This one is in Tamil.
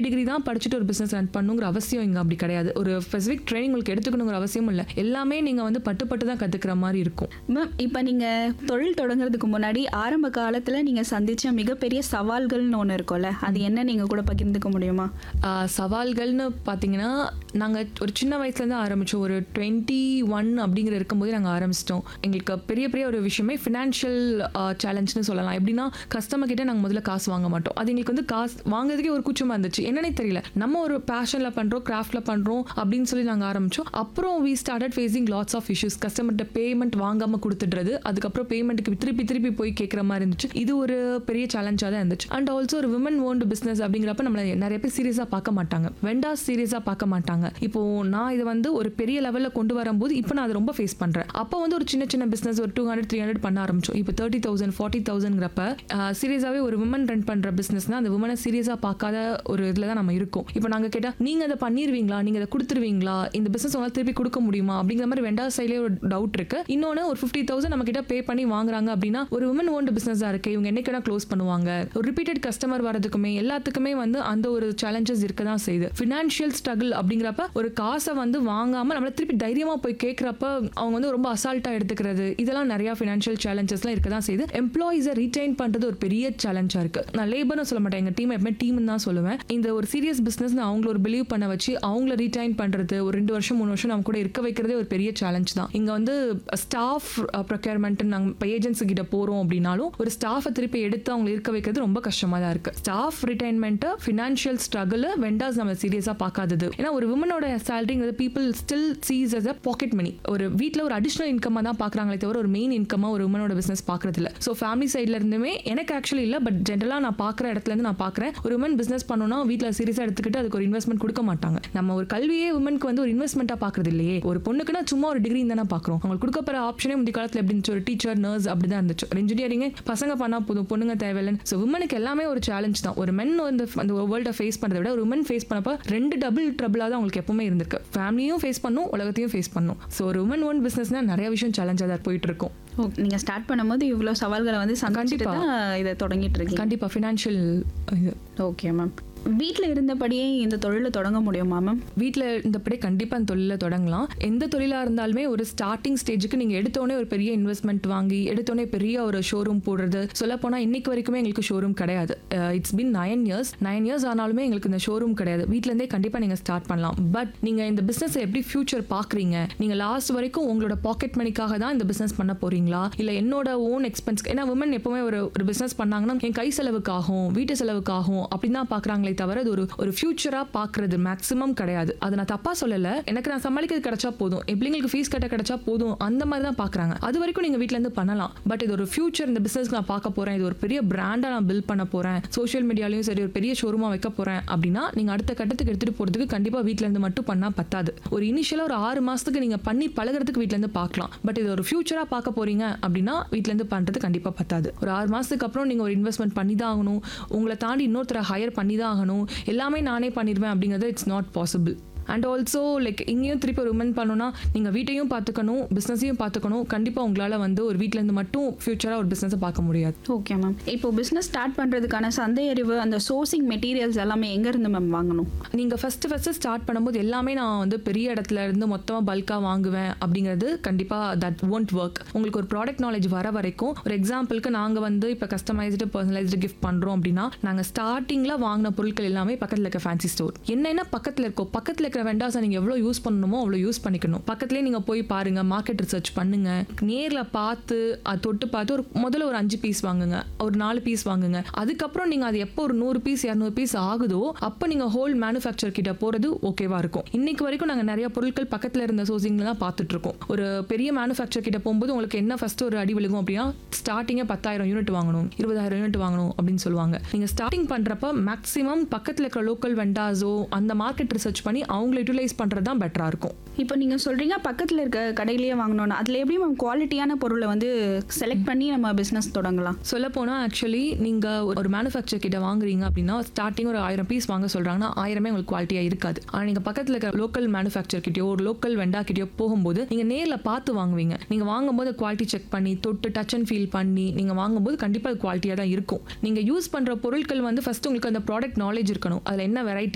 டிகிரி தான் படிச்சுட்டு ஒரு பிசினஸ் ரன் பண்ணுங்கிற அவசியம் இங்க அப்படி கிடையாது ஒரு ஸ்பெசிஃபிக் ட்ரைனிங் உங்களுக்கு எடுத்துக்கணுங்கிற அவசியம் இல்லை எல்லாமே நீங்க வந்து பட்டு பட்டு தான் கத்துக்கிற மாதிரி இருக்கும் மேம் இப்போ நீங்கள் தொழில் தொடங்குறதுக்கு முன்னாடி ஆரம்ப காலத்தில் நீங்கள் சந்திச்ச மிகப்பெரிய சவால்கள்னு ஒன்று இருக்கும்ல அது என்ன நீங்கள் கூட பகிர்ந்துக்க முடியுமா ஆஹ் சவால்கள்னு பார்த்தீங்கன்னா நாங்கள் ஒரு சின்ன வயசுலேருந்து ஆரம்பித்தோம் ஒரு டுவெண்ட்டி ஒன் அப்படிங்கிற இருக்கும்போது நாங்கள் ஆரம்பிச்சிட்டோம் எங்களுக்கு பெரிய பெரிய ஒரு விஷயமே ஃபினான்ஷியல் சேலஞ்ச்னு சொல்லலாம் எப்படின்னா கஸ்டமர் கிட்ட நாங்கள் முதல்ல காசு வாங்க மாட்டோம் அது எங்களுக்கு வந்து காசு வாங்குறதுக்கே ஒரு கூச்சமாக இருந்துச்சு என்னன்னே தெரியல நம்ம ஒரு பேஷனில் பண்ணுறோம் கிராஃப்டில் பண்ணுறோம் அப்படின்னு சொல்லி நாங்கள் ஆரம்பித்தோம் அப்புறம் we started facing lots of issues கஸ்டமர்கிட்ட பேமெண்ட் வாங்காமல் கொடுத்துடுறது அதுக்கப்புறம் பேமெண்ட்டுக்கு திருப்பி திருப்பி போய் கேட்குற மாதிரி இருந்துச்சு இது ஒரு பெரிய சேலஞ்சாக தான் இருந்துச்சு அண்ட் ஆல்சோ ஒரு விமன் ஓன்டு பிஸ்னஸ் அப்படிங்கிறப்ப நம்மள நிறைய பேர் சீரியஸாக பார்க்க மாட்டாங்க வெண்டாஸ் சீரியஸாக பார்க்க மாட்டாங்க இப்போ நான் இதை வந்து ஒரு பெரிய லெவலில் கொண்டு வரும்போது இப்போ நான் அதை ரொம்ப ஃபேஸ் பண்ணுறேன் அப்போ வந்து ஒரு சின்ன சின்ன பிஸ்னஸ் ஒரு டூ ஹண்ட்ரட் த்ரீ ஹண்ட்ரட் பண்ண ஆரம்பிச்சோம் இப்போ தேர்ட்டி தௌசண்ட் ஃபார்ட்டி தௌசண்ட்ங்கிறப்ப சீரியஸாகவே ஒரு விமன் ரன் பண்ணுற பிஸ்னஸ்னா அந்த விமனை சீரியஸாக பார்க்காத ஒரு இதில் தான் நம்ம இருக்கோம் இப்போ நாங்கள் கேட்டால் நீங்கள் அதை பண்ணிடுவீங்களா நீங்கள் அதை கொடுத்துருவீங்களா இந்த பிஸ்னஸ் உங்களால் திருப்பி கொடுக்க முடியுமா அப்படிங்கிற மாதிரி வெண்டா சைட்லேயே ஒரு டவுட் இருக்கு இன்னொன்று ஒரு ஃபிஃப்டி தௌசண்ட் நம்ம கிட்ட பே பண்ணி வாங்குறாங்க அப்படின்னா ஒரு விமன் ஓன்டு பிஸ்னஸாக இருக்கு இவங்க என்னைக்கு வேணா க்ளோஸ் பண்ணுவாங்க ஒரு ரிப்பீட்டட் கஸ்டமர் வரதுக்குமே எல்லாத்துக்குமே வந்து அந்த ஒரு சேலஞ்சஸ் இருக்க தான் செய்யுது ஃபினான்ஷியல் ஸ்ட்ரகிள் அப்படிங்கிறப்ப ஒரு காசை வந்து வாங்காம நம்மள திருப்பி தைரியமா போய் கேட்குறப்ப அவங்க வந்து ரொம்ப அசால்ட்டா எடுத்துக்கிறது இதெல்லாம் நிறைய ஃபினான்ஷியல் சேலஞ்சஸ்லாம் இருக்க தான் செய்யுது எம்ப்ளாயிஸை ரீடைன் பண்றது ஒரு பெரிய சேலஞ்சா இருக்கு நான் லேபர்னு சொல்ல மாட்டேன் எங்க டீம் எப்பவுமே டீம் தான் சொல்லுவேன் இந்த ஒரு சீரியஸ் பிசினஸ் அவங்கள ஒரு பிலீவ் பண்ண வச்சு அவங்கள ரீடைன் பண்றது ஒரு ரெண்டு வருஷம் மூணு வருஷம் நம்ம கூட இருக்க வைக்கிறதே ஒரு பெரிய சேலஞ்ச் தான் இங்க வந்து ஸ்டாஃப் ப்ரொக்யூர்மெண்ட் நாங்கள் இப்போ ஏஜென்சி கிட்ட போறோம் அப்படின்னாலும் ஒரு ஸ்டாஃபை திருப்பி எடுத்து அவங்க இருக்க வைக்கிறது ரொம்ப கஷ்டமா தான் இருக்கு ஸ்டாஃப் ரிட்டைன்மெண்ட்டை ஃபினான்ஷியல் ஸ்ட்ரகிள் வெண்டாஸ் நம்ம சீரியஸாக பார்க்காதது ஏன்னா ஒரு விமனோட சேலரிங்கிறது people still sees as a pocket money ஒரு வீட்டில் ஒரு அடிஷ்னல் இன்கமாக தான் பார்க்குறாங்களே தவிர ஒரு மெயின் இன்கமாக ஒரு விமனோட பிஸ்னஸ் பார்க்கறது இல்லை ஸோ ஃபேமிலி சைட்ல இருந்துமே எனக்கு ஆக்சுவலி இல்லை பட் ஜென்ரலாக நான் பார்க்குற இடத்துல இருந்து நான் பார்க்குறேன் ஒரு உமன் பிஸ்னஸ் பண்ணணும்னா வீட்டில் சீரியஸாக எடுத்துக்கிட்டு அதுக்கு ஒரு இன்வெஸ்ட்மெண்ட் கொடுக்க மாட்டாங்க நம்ம ஒரு கல்வியே உமனுக்கு வந்து ஒரு இன்வெஸ்ட்மெண்ட்டாக பார்க்கறது இல்லையே ஒரு பொண்ணுக்குன்னா சும்மா ஒரு டிகிரி தானே பார்க்குறோம் அவங்களுக்கு கொடுக்கப்படுற ஆப்ஷனே முந்தைய காலத்தில் எப்படி இருந்துச்சு ஒரு டீச்சர் நர்ஸ் அப்படி தான் இருந்துச்சு ஒரு இன்ஜினியரிங் பசங்க பண்ணால் போதும் பொண்ணுங்க தேவையில்லைன்னு ஸோ உமனுக்கு எல்லாமே ஒரு சேலஞ்ச் தான் ஒரு மென் வந்து அந்த வேர்ல்டை ஃபேஸ் பண்ணுறதை விட ஒரு உமன் ஃபேஸ் பண்ணப்போ ரெண்டு டபுள் ட்ரபிளாக தான் அவங்களுக்கு எப்பவுமே இருந்திருக்கு ஃபேமிலியும் ஃபேஸ் பண்ணும் உலகத்தையும் ஃபேஸ் பண்ணும் ஸோ ஒரு உமன் ஓன் பிஸ்னஸ்னா நிறைய விஷயம் சேலஞ்சாக தான் போயிட்டு இருக்கும் ஓகே நீங்கள் ஸ்டார்ட் பண்ணும்போது இவ்வளோ சவால்களை வந்து சந்திச்சுட்டு கண்டிப்பா. தான் இதை தொடங்கிட்டு இருக்கீங்க கண்டிப்பாக ஃபினான்ஷியல் இது ஓகே மேம் வீட்டில் இருந்தபடியே இந்த தொழிலை தொடங்க முடியுமா மேம் வீட்டில் இருந்தபடி கண்டிப்பாக அந்த தொழிலை தொடங்கலாம் எந்த தொழிலாக இருந்தாலுமே ஒரு ஸ்டார்டிங் ஸ்டேஜுக்கு நீங்கள் எடுத்தோடனே ஒரு பெரிய இன்வெஸ்ட்மெண்ட் வாங்கி எடுத்தோடனே பெரிய ஒரு ஷோரூம் போடுறது சொல்லப்போனால் இன்னைக்கு வரைக்குமே எங்களுக்கு ஷோரூம் கிடையாது it's been nine years nine years ஆனாலுமே எங்களுக்கு இந்த ஷோரூம் கிடையாது வீட்டிலேருந்தே கண்டிப்பாக நீங்கள் ஸ்டார்ட் பண்ணலாம் பட் நீங்கள் இந்த பிஸ்னஸை எப்படி ஃபியூச்சர் பார்க்குறீங்க நீங்கள் லாஸ்ட் வரைக்கும் உங்களோட பாக்கெட் மணிக்காக தான் இந்த பிஸ்னஸ் பண்ண போறீங்களா இல்லை என்னோட ஓன் எக்ஸ்பென்ஸ் ஏன்னா உமன் எப்பவுமே ஒரு ஒரு பிஸ்னஸ் பண்ணாங்கன்னா என் கை செலவுக்காகும் வீட்டு செலவுக்காகும் அப்படின்னு தான் பார்க்குறாங்களே தவிர அது ஒரு ஒரு ஃபியூச்சராக பார்க்குறது மேக்ஸிமம் கிடையாது அதை நான் தப்பாக சொல்லலை எனக்கு நான் சமாளிக்கிறது கிடைச்சா போதும் என் பிள்ளைங்களுக்கு ஃபீஸ் கட்ட கிடைச்சா போதும் அந்த மாதிரி தான் பார்க்குறாங்க அது வரைக்கும் நீங்கள் வீட்டிலேருந்து பண்ணலாம் பட் இது ஒரு ஃபியூச்சர் இந்த பிஸ்னஸ்க்கு நான் பார்க்க போகிறேன் இது ஒரு பெரிய பிராண்டாக நான் பில்ட் பண்ண போகிறேன் சோஷியல் மீடியாலையும் சரி ஒரு பெரிய ஷோரூமாக வைக்க போகிறேன் அப்படின்னா நீங்கள் அடுத்த கட்டத்துக்கு எடுத்துகிட்டு போகிறதுக்கு கண்டிப்பாக வீட்டிலேருந்து மட்டும் பண்ணால் பத்தாது ஒரு இனிஷியலாக ஒரு ஆறு மாதத்துக்கு நீங்கள் பண்ணி பழகுறதுக்கு வீட்டிலேருந்து பார்க்கலாம் பட் இது ஒரு ஃபியூச்சராக பார்க்க போகிறீங்க அப்படின்னா வீட்டிலேருந்து பண்ணுறது கண்டிப்பாக பத்தாது ஒரு ஆறு மாதத்துக்கு அப்புறம் நீங்கள் ஒரு இன்வெஸ்ட்மெண்ட் பண்ணி தான் ஆகணும் உங்களை தாண்டி இன்னொருத்தரை ஹையர் பண்ணி தான் ஆகணும் எல்லாமே நானே பண்ணிடுவேன் அப்படிங்கிறது it's not possible and also like இங்கேயும் திருப்பி ஒரு உமன் பண்ணணும்னா நீங்கள் வீட்டையும் பார்த்துக்கணும் பிஸ்னஸையும் பார்த்துக்கணும் கண்டிப்பாக உங்களால் வந்து ஒரு வீட்டிலேருந்து மட்டும் ஃபியூச்சராக ஒரு பிஸ்னஸை பார்க்க முடியாது ஓகே மேம் இப்போ பிஸ்னஸ் ஸ்டார்ட் பண்ணுறதுக்கான சந்தை அறிவு அந்த சோர்சிங் மெட்டீரியல்ஸ் எல்லாமே எங்கேருந்து மேம் வாங்கணும் நீங்கள் ஃபஸ்ட்டு ஃபஸ்ட்டு ஸ்டார்ட் பண்ணும்போது எல்லாமே நான் வந்து பெரிய இடத்துல இருந்து மொத்தமாக பல்காக வாங்குவேன் அப்படிங்கிறது கண்டிப்பாக தட் ஒன்ட் ஒர்க் உங்களுக்கு ஒரு ப்ராடக்ட் நாலேஜ் வர வரைக்கும் ஒரு எக்ஸாம்பிளுக்கு நாங்கள் வந்து இப்போ கஸ்டமைஸ்டு பர்சனலைஸ்டு கிஃப்ட் பண்ணுறோம் அப்படின்னா நாங்கள் ஸ்டார்டிங்கில் வாங்கின பொருட்கள் எல்லாமே பக்கத்தில் இருக்க ஃபேன்சி ஸ்டோர் என்னென்ன பக்கத்தில் இருக்கோ பக்கத்தில் இருக்கிற வெண்டாஸை நீங்கள் எவ்வளோ யூஸ் பண்ணணுமோ அவ்வளோ யூஸ் பண்ணிக்கணும் பக்கத்துலேயே நீங்கள் போய் பாருங்க மார்க்கெட் ரிசர்ச் பண்ணுங்க நேரில் பார்த்து அது தொட்டு பார்த்து ஒரு முதல்ல ஒரு அஞ்சு பீஸ் வாங்குங்க ஒரு நாலு பீஸ் வாங்குங்க அதுக்கப்புறம் நீங்கள் அது எப்போ ஒரு நூறு பீஸ் இரநூறு பீஸ் ஆகுதோ அப்போ நீங்கள் ஹோல் மேனுஃபேக்சர் கிட்ட போகிறது ஓகேவா இருக்கும் இன்னைக்கு வரைக்கும் நாங்கள் நிறைய பொருட்கள் பக்கத்தில் இருந்த சோர்சிங்ல தான் பார்த்துட்டு இருக்கோம் ஒரு பெரிய மேனுஃபேக்சர் கிட்ட போகும்போது உங்களுக்கு என்ன ஃபர்ஸ்ட் ஒரு அடி விழுகும் அப்படின்னா ஸ்டார்டிங்கே பத்தாயிரம் யூனிட் வாங்கணும் இருபதாயிரம் யூனிட் வாங்கணும் அப்படின்னு சொல்லுவாங்க நீங்கள் ஸ்டார்டிங் பண்ணுறப்ப மேக்ஸிமம் பக்கத்தில் இருக்கிற லோக்கல் வெண்டாஸோ அந்த மார்க்கெட் ரிசர்ச் பண்ணி அவங்கள யூட்டிலைஸ் பண்ணுறது தான் பெட்டராக இருக்கும் இப்போ நீங்கள் சொல்கிறீங்க பக்கத்தில் இருக்க கடையிலேயே வாங்கணும்னு அதில் எப்படி மேம் குவாலிட்டியான பொருளை வந்து செலக்ட் பண்ணி நம்ம பிஸ்னஸ் தொடங்கலாம் சொல்ல போனால் ஆக்சுவலி நீங்கள் ஒரு மேனுஃபேக்சர் கிட்ட வாங்குறீங்க அப்படின்னா ஸ்டார்டிங் ஒரு ஆயிரம் பீஸ் வாங்க சொல்கிறாங்கன்னா ஆயிரமே உங்களுக்கு குவாலிட்டியாக இருக்காது ஆனால் நீங்கள் பக்கத்தில் இருக்கிற லோக்கல் மேனுஃபேக்சர் கிட்டயோ ஒரு லோக்கல் வெண்டா கிட்டயோ போகும்போது நீங்கள் நேரில் பார்த்து வாங்குவீங்க நீங்கள் வாங்கும்போது குவாலிட்டி செக் பண்ணி தொட்டு டச் அண்ட் ஃபீல் பண்ணி நீங்கள் வாங்கும்போது கண்டிப்பாக அது குவாலிட்டியாக தான் இருக்கும் நீங்கள் யூஸ் பண்ணுற பொருட்கள் வந்து ஃபர்ஸ்ட் உங்களுக்கு அந்த ப்ராடக்ட் நாலேஜ் இருக்கணும் அதில் என்ன வெரைட்டி